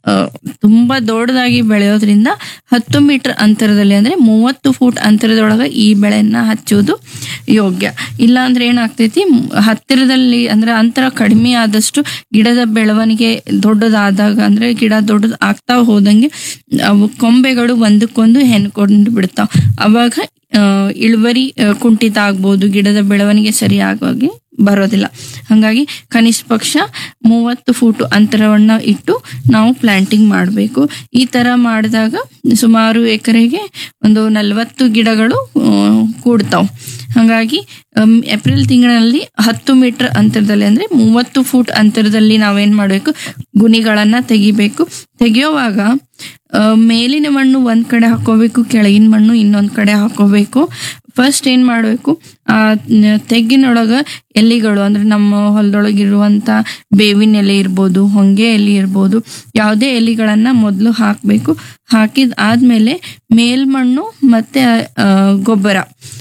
ಆ, ತುಂಬಾ ದೊಡ್ಡದಾಗಿ ಬೆಳೆಯೋದ್ರಿಂದ ಹತ್ತು ಮೀಟರ್ ಅಂತರದಲ್ಲಿ ಅಂದ್ರೆ ಮೂವತ್ತು ಫೂಟ್ ಅಂತರದೊಳಗೆ ಈ ಬೆಳೆಯನ್ನ ಹಚ್ಚೋದು ಯೋಗ್ಯ ಇಲ್ಲ ಅಂದ್ರೆ ಏನಾಗ್ತೈತಿ ಮ್, ಹತ್ತಿರದಲ್ಲಿ ಅಂದ್ರೆ ಅಂತರ ಕಡಿಮೆ ಆದಷ್ಟು ಗಿಡದ ಬೆಳವಣಿಗೆ ದೊಡ್ಡದಾದಾಗ ಅಂದ್ರೆ ಗಿಡ ದೊಡ್ಡದು ಆಗ್ತಾ ಹೋದಂಗೆ ಅವು ಕೊಂಬೆಗಳು ಒಂದಕ್ಕೊಂದು ಹೆಣ್ಕೊಂಡು ಬಿಡ್ತಾವ ಅವಾಗ ಆ, ಇಳುವರಿ ಆ, ಕುಂಠಿತ ಆಗ್ಬೋದು ಗಿಡದ ಬೆಳವಣಿಗೆ ಸರಿಯಾಗಿ ಬರೋದಿಲ್ಲ ಹಾಗಾಗಿ ಕನಿಷ್ಠ ಪಕ್ಷ ಮೂವತ್ತು ಫೂಟ್ ಅಂತರವನ್ನ ಇಟ್ಟು ನಾವು ಪ್ಲಾಂಟಿಂಗ್ ಮಾಡಬೇಕು ಈ ತರ ಮಾಡಿದಾಗ ಸುಮಾರು ಎಕರೆಗೆ ಒಂದು ನಲವತ್ತು ಗಿಡಗಳು ಕೂಡ್ತಾವ್ ಹಾಗಾಗಿ ಅಮ್, ಏಪ್ರಿಲ್ ತಿಂಗಳಲ್ಲಿ ಹತ್ತು ಮೀಟರ್ ಅಂತರದಲ್ಲಿ ಅಂದ್ರೆ ಮೂವತ್ತು ಫೂಟ್ ಅಂತರದಲ್ಲಿ ನಾವೇನ್ ಮಾಡಬೇಕು ಗುಣಿಗಳನ್ನ ತೆಗಿಬೇಕು ತೆಗೆಯುವಾಗ ಆ, ಮೇಲಿನ ಮಣ್ಣು ಒಂದ್ ಕಡೆ ಹಾಕೋಬೇಕು ಕೆಳಗಿನ ಮಣ್ಣು ಇನ್ನೊಂದ್ ಕಡೆ ಹಾಕೋಬೇಕು ಫಸ್ಟ್ ಏನ್ ಮಾಡ್ಬೇಕು ಆ ನ- ತೆಗ್ಗಿನೊಳಗ ಎಲೆಗಳು ಅಂದ್ರೆ ನಮ್ಮ ಹೊಲದೊಳಗಿರುವಂತ ಬೇವಿನ ಎಲೆ ಇರ್ಬೋದು ಹೊಂಗೆ ಎಲೆ ಇರ್ಬೋದು ಯಾವುದೇ ಎಲೆಗಳನ್ನ ಮೊದಲು ಹಾಕ್ಬೇಕು ಹಾಕಿದ ಆದ್ಮೇಲೆ ಮೇಲ್ಮಣ್ಣು ಮತ್ತೆ ಆ, ಗೊಬ್ಬರ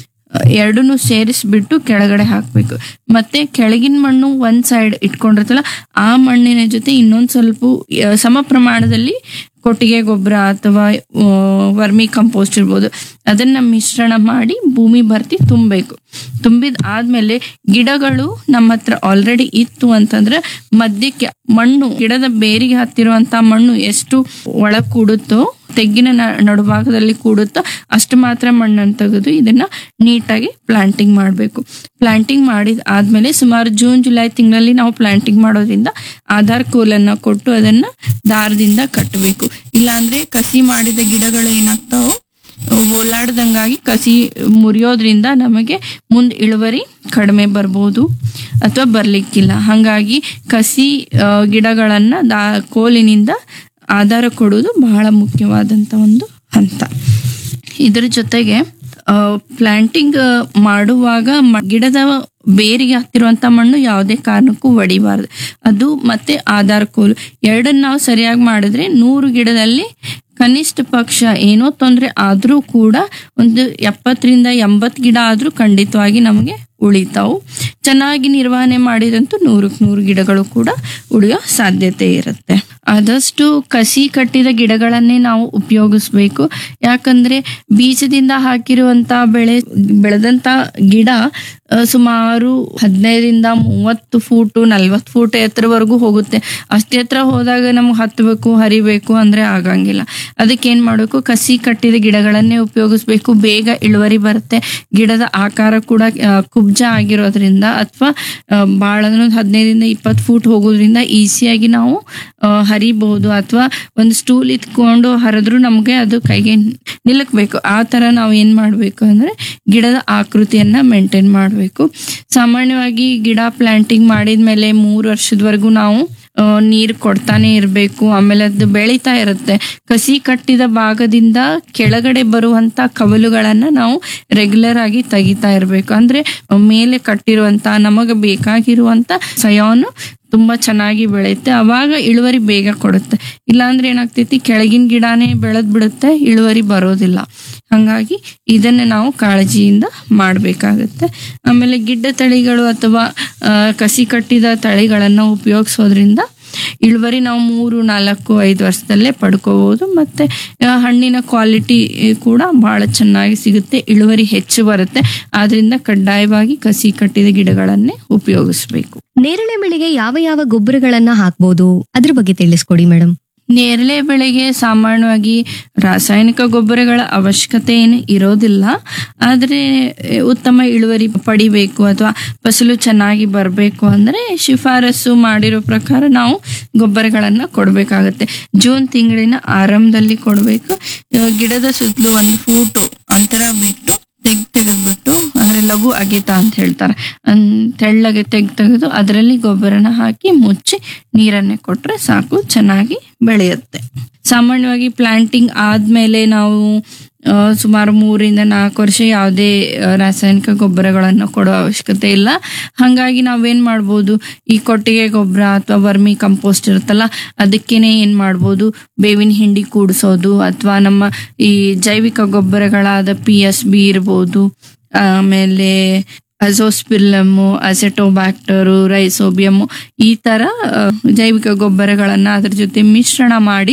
ಎರಡನ್ನೂ ಸೇರಿಸ್ಬಿಟ್ಟು ಕೆಳಗಡೆ ಹಾಕ್ಬೇಕು ಮತ್ತೆ ಕೆಳಗಿನ ಮಣ್ಣು ಒಂದ್ ಸೈಡ್ ಇಟ್ಕೊಂಡಿರ್ತಲ್ಲ ಆ ಮಣ್ಣಿನ ಜೊತೆ ಇನ್ನೊಂದ್ ಸ್ವಲ್ಪ ಆ, ಸಮ ಪ್ರಮಾಣದಲ್ಲಿ ಕೊಟ್ಟಿಗೆ ಗೊಬ್ಬರ ಅಥವಾ ಆ, ವರ್ಮಿ ಕಂಪೋಸ್ಟ್ ಇರ್ಬೋದು ಅದನ್ನ ಮಿಶ್ರಣ ಮಾಡಿ ಭೂಮಿ ಭರ್ತಿ ತುಂಬಬೇಕು ತುಂಬಿದ ಆದ್ಮೇಲೆ ಗಿಡಗಳು ನಮ್ಮ ಹತ್ರ ಆಲ್ರೆಡಿ ಇತ್ತು ಅಂತಂದ್ರೆ ಮಧ್ಯಕ್ಕೆ ಮಣ್ಣು ಗಿಡದ ಬೇರಿಗೆ ಹತ್ತಿರುವಂತ ಮಣ್ಣು ಎಷ್ಟು ಒಳಗ್ ಕೂಡುತ್ತೋ ತೆಗ್ಗಿನ ನ- ನಡುಭಾಗದಲ್ಲಿ ಕೂಡುತ್ತೋ ಅಷ್ಟು ಮಾತ್ರ ಮಣ್ಣನ್ನು ತೆಗೆದು ಇದನ್ನ ನೀಟಾಗಿ ಪ್ಲಾಂಟಿಂಗ್ ಮಾಡಬೇಕು ಪ್ಲಾಂಟಿಂಗ್ ಮಾಡಿದ ಆದ್ಮೇಲೆ ಸುಮಾರು ಜೂನ್ ಜುಲೈ ತಿಂಗಳಲ್ಲಿ ನಾವು ಪ್ಲಾಂಟಿಂಗ್ ಮಾಡೋದ್ರಿಂದ ಆಧಾರ್ ಕೋಲನ್ನ ಕೊಟ್ಟು ಅದನ್ನ ದಾರದಿಂದ ಕಟ್ಟಬೇಕು ಇಲ್ಲಾಂದ್ರೆ ಕಸಿ ಮಾಡಿದ ಗಿಡಗಳು ಏನಾಗ್ತಾವೋ ಓಲಾಡ್ದಂಗಾಗಿ ಕಸಿ ಮುರಿಯೋದ್ರಿಂದ ನಮಗೆ ಮುಂದೆ ಇಳುವರಿ ಕಡಿಮೆ ಬರ್ಬೋದು ಅಥವಾ ಬರ್ಲಿಕ್ಕಿಲ್ಲ ಹಾಗಾಗಿ ಕಸಿ ಆ, ಗಿಡಗಳನ್ನ ದಾ ಕೋಲಿನಿಂದ ಆಧಾರ ಕೊಡುವುದು ಬಹಳ ಮುಖ್ಯವಾದಂತ ಒಂದು ಹಂತ ಇದ್ರ ಜೊತೆಗೆ ಪ್ಲಾಂಟಿಂಗ್ ಮಾಡುವಾಗ ಮ- ಗಿಡದ ಬೇರಿಗೆ ಹತ್ತಿರುವಂತ ಮಣ್ಣು ಯಾವುದೇ ಕಾರಣಕ್ಕೂ ಒಡಿಬಾರದು ಅದು ಮತ್ತೆ ಆಧಾರ್ ಕೋಲು ಎರಡನ್ನ ನಾವು ಸರಿಯಾಗಿ ಮಾಡಿದ್ರೆ ನೂರು ಗಿಡದಲ್ಲಿ ಕನಿಷ್ಠ ಪಕ್ಷ ಏನೋ ತೊಂದರೆ ಆದ್ರೂ ಕೂಡ ಒಂದು ಎಪ್ಪತ್ತರಿಂದ ಎಂಬತ್ ಗಿಡ ಆದ್ರೂ ಖಂಡಿತವಾಗಿ ನಮಗೆ ಉಳಿತಾವು ಚೆನ್ನಾಗಿ ನಿರ್ವಹಣೆ ಮಾಡಿದಂತೂ ನೂರಕ್ಕೆ ನೂರು ಗಿಡಗಳು ಕೂಡ ಉಳಿಯೋ ಸಾಧ್ಯತೆ ಇರುತ್ತೆ ಆದಷ್ಟು ಕಸಿ ಕಟ್ಟಿದ ಗಿಡಗಳನ್ನೇ ನಾವು ಉಪಯೋಗಿಸ್ಬೇಕು ಯಾಕಂದ್ರೆ ಬೀಜದಿಂದ ಹಾಕಿರುವಂತ ಬೆಳೆ ಬೆಳೆದಂತ ಗಿಡ ಆ, ಸುಮಾರು ಹದಿನೈದರಿಂದ ಮೂವತ್ತು ಫೂಟು ನಲ್ವತ್ತು ಫೂಟ್ ಎತ್ತರವರೆಗೂ ಹೋಗುತ್ತೆ ಅಷ್ಟೇ ಎತ್ತರ ಹೋದಾಗ ನಮ್ಗೆ ಹತ್ತಬೇಕು ಹರಿಬೇಕು ಅಂದ್ರೆ ಆಗಂಗಿಲ್ಲ ಅದಕ್ಕೆ ಏನ್ ಮಾಡಬೇಕು ಕಸಿ ಕಟ್ಟಿದ ಗಿಡಗಳನ್ನೇ ಉಪಯೋಗಿಸ್ಬೇಕು ಬೇಗ ಇಳುವರಿ ಬರುತ್ತೆ ಗಿಡದ ಆಕಾರ ಕೂಡ ಆ, ಕುಬ್ಜ ಆಗಿರೋದ್ರಿಂದ ಅಥವಾ ಭಾಳ ಅಂದ್ರೆ ಒಂದು ಹದಿನೈದರಿಂದ ಇಪ್ಪತ್ತು ಫೂಟ್ ಹೋಗೋದ್ರಿಂದ ಈಸಿಯಾಗಿ ನಾವು ಆ, ಹರಿಬಹುದು ಅಥವಾ ಒಂದು ಸ್ಟೂಲ್ ಇತ್ಕೊಂಡು ಹರಿದ್ರು ನಮಗೆ ಅದು ಕೈಗೆ ನಿಲ್ಲಕ್ಬೇಕು ಆ ತರ ನಾವು ಏನ್ ಮಾಡ್ಬೇಕು ಅಂದ್ರೆ ಗಿಡದ ಆಕೃತಿಯನ್ನ ಮೇಂಟೈನ್ ಮಾಡಬೇಕು ಸಾಮಾನ್ಯವಾಗಿ ಗಿಡ ಪ್ಲಾಂಟಿಂಗ್ ಮಾಡಿದ್ಮೇಲೆ ಮೂರು ವರ್ಷದವರೆಗೂ ನಾವು ಆ, ನೀರು ಕೊಡ್ತಾನೆ ಇರಬೇಕು ಆಮೇಲೆ ಅದು ಬೆಳೀತಾ ಇರುತ್ತೆ ಕಸಿ ಕಟ್ಟಿದ ಭಾಗದಿಂದ ಕೆಳಗಡೆ ಬರುವಂತ ಕವಲುಗಳನ್ನ ನಾವು ರೆಗ್ಯುಲರ್ ಆಗಿ ತೆಗಿತಾ ಇರಬೇಕು ಅಂದ್ರೆ ಮೇಲೆ ಕಟ್ಟಿರುವಂತ ನಮಗೆ ಬೇಕಾಗಿರುವಂತ ಸಯಾನು ತುಂಬಾ ಚೆನ್ನಾಗಿ ಬೆಳೆಯುತ್ತೆ ಅವಾಗ ಇಳುವರಿ ಬೇಗ ಕೊಡುತ್ತೆ ಇಲ್ಲಾಂದ್ರೆ ಏನಾಗ್ತೈತಿ ಕೆಳಗಿನ ಗಿಡನೇ ಬೆಳೆದ್ ಬಿಡುತ್ತೆ ಇಳುವರಿ ಬರೋದಿಲ್ಲ ಹಂಗಾಗಿ ಇದನ್ನ ನಾವು ಕಾಳಜಿಯಿಂದ ಮಾಡಬೇಕಾಗತ್ತೆ ಆಮೇಲೆ ಗಿಡ್ಡ ತಳಿಗಳು ಅಥವಾ ಆ, ಕಸಿ ಕಟ್ಟಿದ ತಳಿಗಳನ್ನ ಉಪಯೋಗಿಸೋದ್ರಿಂದ ಇಳುವರಿ ನಾವು ಮೂರು ನಾಲ್ಕು ಐದು ವರ್ಷದಲ್ಲೇ ಪಡ್ಕೋಬಹುದು ಮತ್ತೆ ಆ, ಹಣ್ಣಿನ ಕ್ವಾಲಿಟಿ ಕೂಡ ಬಹಳ ಚೆನ್ನಾಗಿ ಸಿಗುತ್ತೆ ಇಳುವರಿ ಹೆಚ್ಚು ಬರುತ್ತೆ ಆದ್ರಿಂದ ಕಡ್ಡಾಯವಾಗಿ ಕಸಿ ಕಟ್ಟಿದ ಗಿಡಗಳನ್ನೇ ಉಪಯೋಗಿಸ್ಬೇಕು ನೇರಳೆ ಬೆಳೆಗೆ ಯಾವ ಯಾವ ಗೊಬ್ಬರಗಳನ್ನ ಹಾಕ್ಬೋದು ಅದ್ರ ಬಗ್ಗೆ ತಿಳಿಸ್ಕೊಡಿ ಮೇಡಮ್ ನೇರಳೆ ಬೆಳೆಗೆ ಸಾಮಾನ್ಯವಾಗಿ ರಾಸಾಯನಿಕ ಗೊಬ್ಬರಗಳ ಅವಶ್ಯಕತೆ ಏನು ಇರೋದಿಲ್ಲ ಆದರೆ ಎ, ಉತ್ತಮ ಇಳುವರಿ ಪಡಿಬೇಕು ಅಥವಾ ಫಸಲು ಚೆನ್ನಾಗಿ ಬರಬೇಕು ಅಂದ್ರೆ ಶಿಫಾರಸು ಮಾಡಿರೋ ಪ್ರಕಾರ ನಾವು ಗೊಬ್ಬರಗಳನ್ನ ಕೊಡಬೇಕಾಗತ್ತೆ ಜೂನ್ ತಿಂಗಳಿನ ಆರಂಭದಲ್ಲಿ ಕೊಡಬೇಕು ಗಿಡದ ಸುತ್ತಲೂ ಒಂದು ಫೂಟು ಅಂತರ ಬಿಟ್ಟು ತೆಗ್ ತೆಗೆದ್ಬಿಟ್ಟು ಅಂದ್ರೆ ಲಘು ಅಗೆತ ಅಂತ ಹೇಳ್ತಾರೆ ಅನ್ ತೆಳ್ಳಗೆ ತೆಗ್ ತೆಗೆದು ಅದರಲ್ಲಿ ಗೊಬ್ಬರನ ಹಾಕಿ ಮುಚ್ಚಿ ನೀರನ್ನೇ ಕೊಟ್ರೆ ಸಾಕು ಚೆನ್ನಾಗಿ ಬೆಳೆಯುತ್ತೆ ಸಾಮಾನ್ಯವಾಗಿ ಪ್ಲಾಂಟಿಂಗ್ ಆದ್ಮೇಲೆ ನಾವು ಆ, ಸುಮಾರು ಮೂರಿಂದ ನಾಲ್ಕು ವರ್ಷ ಯಾವುದೇ ಆ, ರಾಸಾಯನಿಕ ಗೊಬ್ಬರಗಳನ್ನು ಕೊಡೋ ಅವಶ್ಯಕತೆ ಇಲ್ಲ ಹಾಗಾಗಿ ನಾವೇನ್ ಮಾಡ್ಬೋದು ಈ ಕೊಟ್ಟಿಗೆ ಗೊಬ್ಬರ ಅಥವಾ ವರ್ಮಿ ಕಂಪೋಸ್ಟ್ ಇರುತ್ತಲ್ಲ ಅದಕ್ಕೇನೆ ಏನ್ ಮಾಡ್ಬೋದು ಬೇವಿನ ಹಿಂಡಿ ಕೂಡಿಸೋದು ಅಥವಾ ನಮ್ಮ ಈ ಜೈವಿಕ ಗೊಬ್ಬರಗಳಾದ ಪಿ ಎಸ್ ಬಿ ಇರ್ಬೋದು ಆಮೇಲೆ ಅಜೋಸ್ಪಿರ್ಲಮ್ಮು ಅಸೆಟೋಬ್ಯಾಕ್ಟರು ರೈಸೋಬಿಯಮ್ಮು ಈ ತರ ಆ, ಜೈವಿಕ ಗೊಬ್ಬರಗಳನ್ನ ಅದ್ರ ಜೊತೆ ಮಿಶ್ರಣ ಮಾಡಿ